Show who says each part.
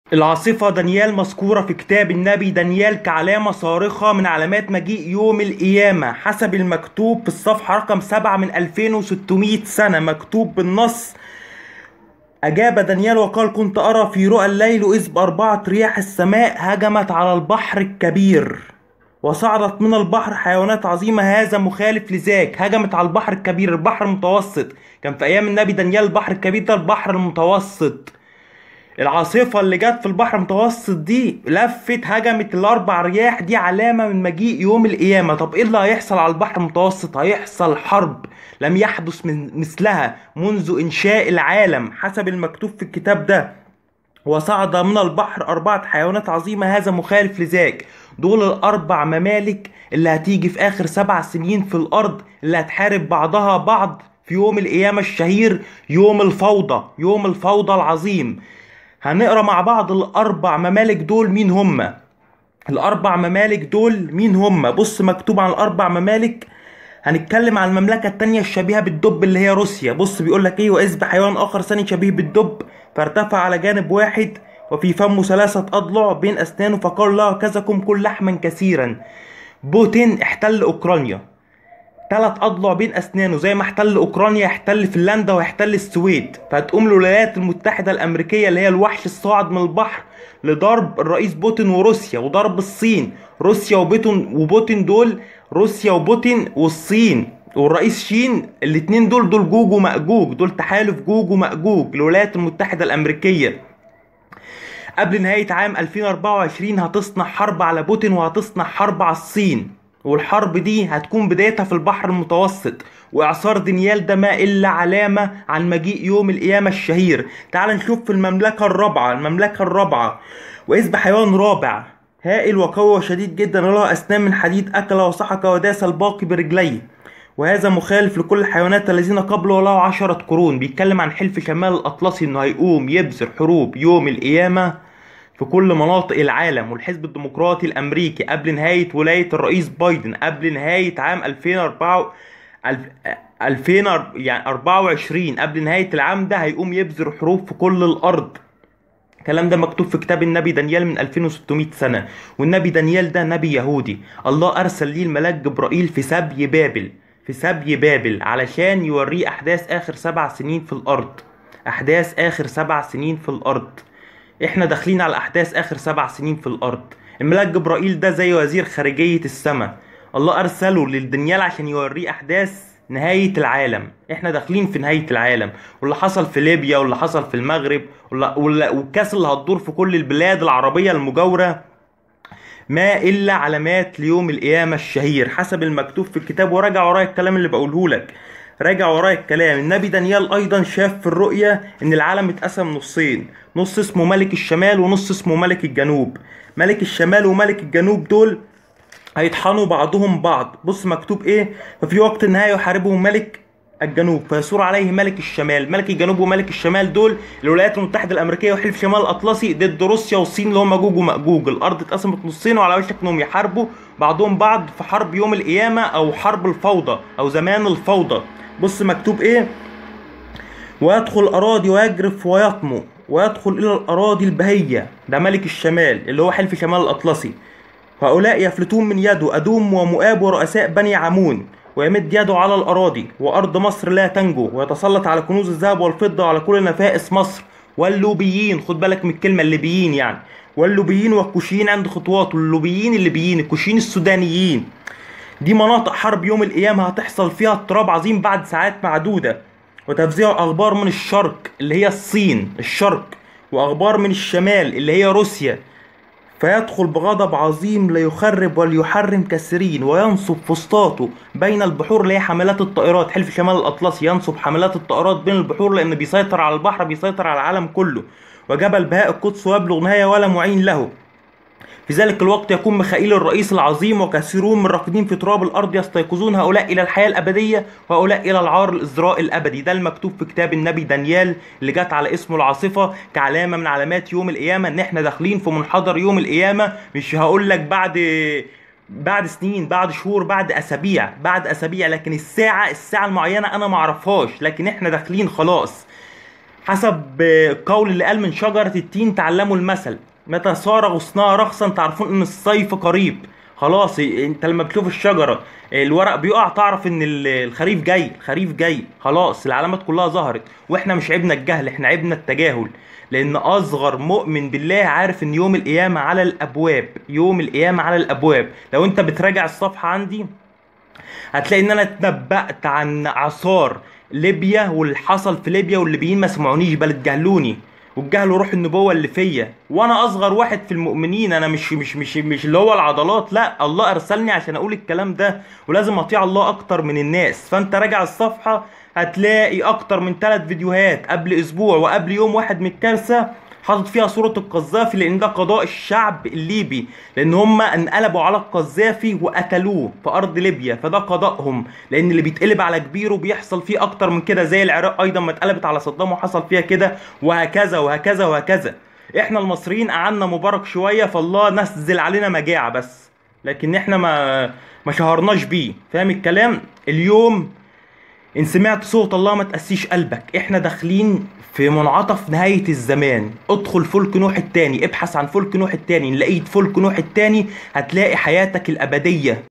Speaker 1: العاصفة دانيال مذكورة في كتاب النبي دانيال كعلامة صارخة من علامات مجيء يوم القيامة حسب المكتوب في الصفحة رقم 7 من 2600 سنة مكتوب بالنص أجاب دانيال وقال كنت أرى في رؤى الليل إذ بأربعة رياح السماء هجمت على البحر الكبير وصعدت من البحر حيوانات عظيمة هذا مخالف لذاك هجمت على البحر الكبير البحر المتوسط كان في أيام النبي دانيال البحر الكبير ده البحر المتوسط العاصفة اللي جت في البحر المتوسط دي لفت هجمت الأربع رياح دي علامة من مجيء يوم القيامة طب إيه اللي هيحصل على البحر المتوسط هيحصل حرب لم يحدث من مثلها منذ إنشاء العالم حسب المكتوب في الكتاب ده وصعد من البحر أربعة حيوانات عظيمة هذا مخالف لذاك دول الأربع ممالك اللي هتيجي في آخر سبع سنين في الأرض اللي هتحارب بعضها بعض في يوم القيامة الشهير يوم الفوضى يوم الفوضى العظيم هنقرا مع بعض الأربع ممالك دول مين هما الأربع ممالك دول مين هما بص مكتوب عن الأربع ممالك هنتكلم عن المملكة التانية الشبيهة بالدب اللي هي روسيا بص بيقول لك ايه وإذ بحيوان آخر ثاني شبيه بالدب فارتفع على جانب واحد وفي فمه ثلاثة أضلع بين أسنانه فقال له كذكم كل لحما كثيرا بوتين احتل أوكرانيا ثلاث أضلع بين أسنانه زي ما احتل أوكرانيا يحتل فنلندا ويحتل السويد فهتقوم الولايات المتحدة الأمريكية اللي هي الوحش الصاعد من البحر لضرب الرئيس بوتين وروسيا وضرب الصين روسيا وبوتين وبوتين دول روسيا وبوتين والصين والرئيس شين الاتنين دول دول جوج ومأجوج دول تحالف جوج ومأجوج الولايات المتحدة الأمريكية قبل نهاية عام 2024 هتصنع حرب على بوتين وهتصنع حرب على الصين والحرب دي هتكون بدايتها في البحر المتوسط واعصار دانيال ده ما الا علامه عن مجيء يوم القيامه الشهير تعال نشوف في المملكه الرابعه المملكه الرابعه واذ بحيوان رابع هائل وقوي وشديد جدا له اسنان من حديد اكل وسحق وداس الباقي برجليه وهذا مخالف لكل الحيوانات الذين قبله وله عشرة قرون بيتكلم عن حلف شمال الأطلسي إنه هيقوم يبذر حروب يوم القيامة في كل مناطق العالم والحزب الديمقراطي الامريكي قبل نهايه ولايه الرئيس بايدن قبل نهايه عام 2004 2000 يعني 24 قبل نهايه العام ده هيقوم يبذر حروب في كل الارض الكلام ده مكتوب في كتاب النبي دانيال من 2600 سنة والنبي دانيال ده نبي يهودي الله أرسل ليه الملاك جبرائيل في سبي بابل في سبي بابل علشان يوريه أحداث آخر سبع سنين في الأرض أحداث آخر سبع سنين في الأرض احنا داخلين على احداث اخر سبع سنين في الارض الملاك جبرائيل ده زي وزير خارجية السماء الله ارسله للدنيال عشان يوريه احداث نهاية العالم احنا داخلين في نهاية العالم واللي حصل في ليبيا واللي حصل في المغرب والكاس اللي هتدور في كل البلاد العربية المجاورة ما الا علامات ليوم القيامة الشهير حسب المكتوب في الكتاب وراجع ورايا الكلام اللي بقوله لك راجع ورايا الكلام النبي دانيال ايضا شاف في الرؤية ان العالم اتقسم نصين نص اسمه ملك الشمال ونص اسمه ملك الجنوب ملك الشمال وملك الجنوب دول هيطحنوا بعضهم بعض بص مكتوب ايه ففي وقت النهاية يحاربهم ملك الجنوب فيثور عليه ملك الشمال ملك الجنوب وملك الشمال دول الولايات المتحدة الأمريكية وحلف شمال الأطلسي ضد روسيا والصين اللي هم مأجوج ومأجوج الأرض اتقسمت نصين وعلى وشك إنهم يحاربوا بعضهم بعض في حرب يوم القيامة أو حرب الفوضى أو زمان الفوضى بص مكتوب ايه ويدخل اراضي ويجرف ويطمو ويدخل الى الاراضي البهيه ده ملك الشمال اللي هو حلف شمال الاطلسي هؤلاء يفلتون من يده ادوم ومؤاب ورؤساء بني عمون ويمد يده على الاراضي وارض مصر لا تنجو ويتسلط على كنوز الذهب والفضه وعلى كل نفائس مصر واللوبيين خد بالك من الكلمه الليبيين يعني واللوبيين والكوشيين عند خطواته اللوبيين الليبيين الكوشيين السودانيين دي مناطق حرب يوم القيامة هتحصل فيها اضطراب عظيم بعد ساعات معدودة وتفزيع أخبار من الشرق اللي هي الصين الشرق وأخبار من الشمال اللي هي روسيا فيدخل بغضب عظيم ليخرب وليحرم كثيرين وينصب فسطاطه بين البحور اللي هي حملات الطائرات حلف شمال الأطلسي ينصب حملات الطائرات بين البحور لأن بيسيطر على البحر بيسيطر على العالم كله وجبل بهاء القدس ويبلغ نهاية ولا معين له في ذلك الوقت يكون ميخائيل الرئيس العظيم وكثيرون من الراكدين في تراب الارض يستيقظون هؤلاء الى الحياه الابديه وهؤلاء الى العار الازراء الابدي ده المكتوب في كتاب النبي دانيال اللي جت على اسمه العاصفه كعلامه من علامات يوم القيامه ان احنا داخلين في منحدر يوم القيامه مش هقول لك بعد بعد سنين بعد شهور بعد اسابيع بعد اسابيع لكن الساعه الساعه المعينه انا ما اعرفهاش لكن احنا داخلين خلاص حسب القول اللي قال من شجرة التين تعلموا المثل متى صار غصنها رخصا تعرفون ان الصيف قريب خلاص انت لما بتشوف الشجرة الورق بيقع تعرف ان ال- الخريف جاي الخريف جاي خلاص العلامات كلها ظهرت واحنا مش عيبنا الجهل احنا عيبنا التجاهل لان اصغر مؤمن بالله عارف ان يوم القيامة على الابواب يوم القيامة على الابواب لو انت بتراجع الصفحة عندي هتلاقي ان انا اتنبأت عن اعصار ليبيا واللي حصل في ليبيا والليبيين ما سمعونيش بل اتجاهلوني والجهل روح النبوة اللي فيا وانا اصغر واحد في المؤمنين انا مش مش مش مش اللي هو العضلات لا الله ارسلني عشان اقول الكلام ده ولازم اطيع الله اكتر من الناس فانت راجع الصفحة هتلاقي اكتر من ثلاث فيديوهات قبل اسبوع وقبل يوم واحد من الكارثة حاطط فيها صورة القذافي لأن ده قضاء الشعب الليبي لأن هم انقلبوا على القذافي وقتلوه في أرض ليبيا فده قضاءهم لأن اللي بيتقلب على كبيره بيحصل فيه أكتر من كده زي العراق أيضا ما اتقلبت على صدام وحصل فيها كده وهكذا وهكذا وهكذا إحنا المصريين قعدنا مبارك شوية فالله نزل علينا مجاعة بس لكن إحنا ما ما شهرناش بيه فاهم الكلام اليوم ان سمعت صوت الله ما تقسيش قلبك احنا داخلين في منعطف نهاية الزمان ادخل فلك نوح التاني ابحث عن فلك نوح التاني ان لقيت فلك نوح التاني هتلاقي حياتك الابدية